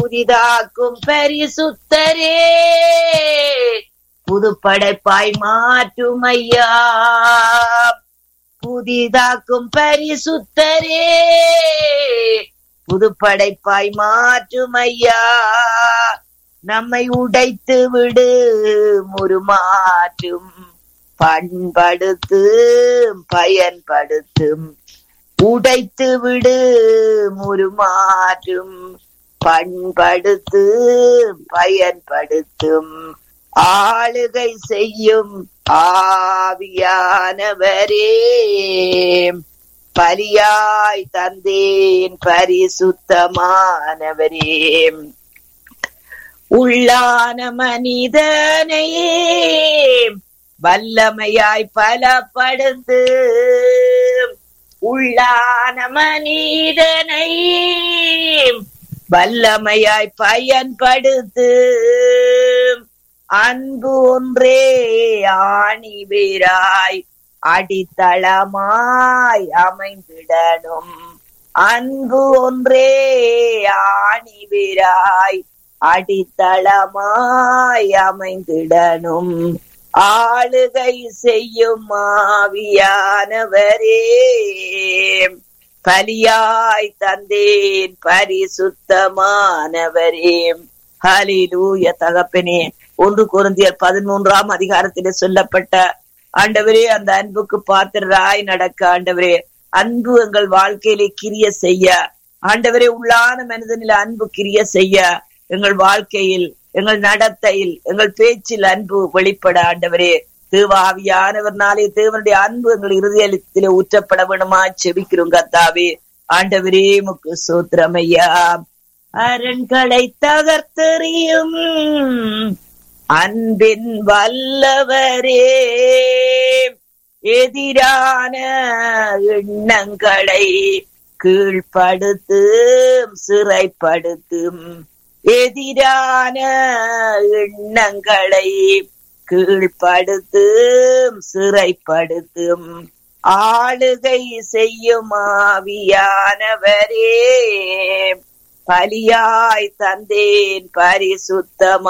புதிதாக்கும் பரிசுத்தரே புதுப்படைப்பாய் மாற்றும் ஐயா புதிதாக்கும் பரிசுத்தரே புதுப்படைப்பாய் மாற்றும் ஐயா நம்மை உடைத்து விடு முறுமாற்றும் பண்படுத்தும் பயன்படுத்தும் உடைத்து விடு முறுமாற்றும் பண்படுத்தும் பயன்படுத்தும் ஆளுகை செய்யும் ஆவியானவரே பலியாய் தந்தேன் பரிசுத்தமானவரே உள்ளான மனிதனையே வல்லமையாய் பலப்படுத்து உள்ளான மனிதனை வல்லமையாய் பயன்படுத்து அன்பு ஒன்றே ஆணி வீராய் அடித்தளமாய் அமைந்திடணும் அன்பு ஒன்றே ஆணி வீராய் அடித்தளமாய் அமைந்திடணும் ஆளுகை செய்யும் ஆவியானவரே பலியாய் தந்தேன் பரிசுத்தமானவரே ஹலிலூய தகப்பனே ஒன்று குருந்தியர் பதிமூன்றாம் அதிகாரத்திலே சொல்லப்பட்ட ஆண்டவரே அந்த அன்புக்கு பாத்திரராய் நடக்க ஆண்டவரே அன்பு எங்கள் வாழ்க்கையிலே கிரிய செய்ய ஆண்டவரே உள்ளான மனிதனில் அன்பு கிரிய செய்ய எங்கள் வாழ்க்கையில் எங்கள் நடத்தையில் எங்கள் பேச்சில் அன்பு வெளிப்பட ஆண்டவரே தேவாவியானவர்னாலே தேவனுடைய அன்பு எங்கள் இருதயத்திலே ஊற்றப்பட வேணுமா செபிக்கிறோம் கத்தாவே ஆண்டவரே முக்கு சூத்திரமையா அரண்களை தகர்த்தெறியும் அன்பின் வல்லவரே எதிரான எண்ணங்களை கீழ்ப்படுத்தும் சிறைப்படுத்தும் எதிரான எண்ணங்களை கீழ்ப்படுத்தும் சிறைப்படுத்தும் ஆளுகை செய்யும் ஆவியானவரே பலியாய் தந்தேன் பரிசுத்தமா